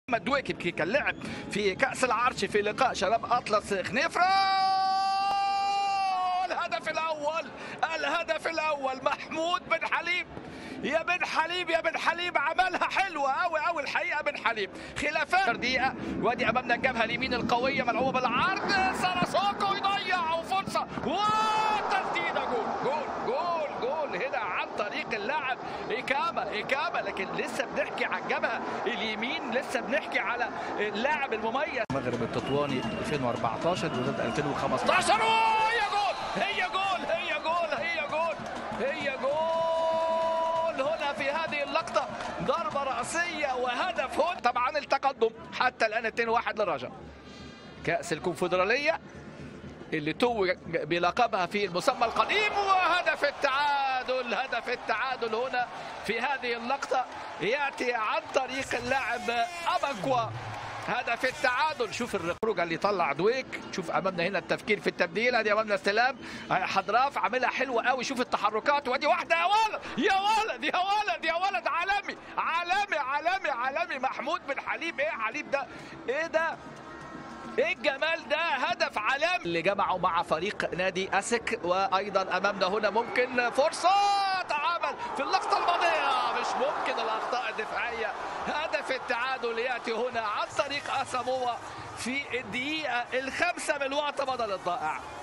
محمد دويكي كي كان لعب في كأس العرش في لقاء شباب أطلس خنيفرة الهدف الأول الهدف الأول محمود بن حليب يا بن حليب يا بن حليب عملها حلوة أوي أوي الحقيقة بن حليب خلافات دقيقة وادي أمامنا الجبهة اليمين القوية ملعوبة بالعرض ساراسوكو يضيع وفرصة وتسديدة جول جول جول جول هنا عن طريق اللاعب إيكاما إيكاما لكن لسه بنحكي عن الجبهة اليمين لسه بنحكي على اللاعب المميز المغرب التطواني 2014 ضد 2015 وهي جول هي جول هي جول هي جول هي جول هنا في هذه اللقطة ضربة رأسية وهدف هنا طبعا التقدم حتى الآن 2-1 للرجاء كأس الكونفدرالية اللي توج بلقبها في المسمى القديم وهدف التعادل هدف التعادل هنا في هذه اللقطة يأتي عن طريق اللاعب أباكوا هدف التعادل شوف الخروج اللي طلع دويك شوف امامنا هنا التفكير في التبديل ادي امامنا استلام حضراف عاملها حلوه قوي شوف التحركات وادي واحده يا ولد يا ولد يا ولد يا ولد عالمي عالمي عالمي عالمي محمود بن حليب ايه حليب ده ايه ده ايه الجمال ده هدف عالمي اللي جمعوا مع فريق نادي اسك وايضا امامنا هنا ممكن فرصه تعامل في اللقطه الماضيه مش ممكن الاخطاء الدفاعيه هدف التعادل ياتي هنا عن طريق اساموا في الدقيقه الخامسه من الوقت بدل الضائع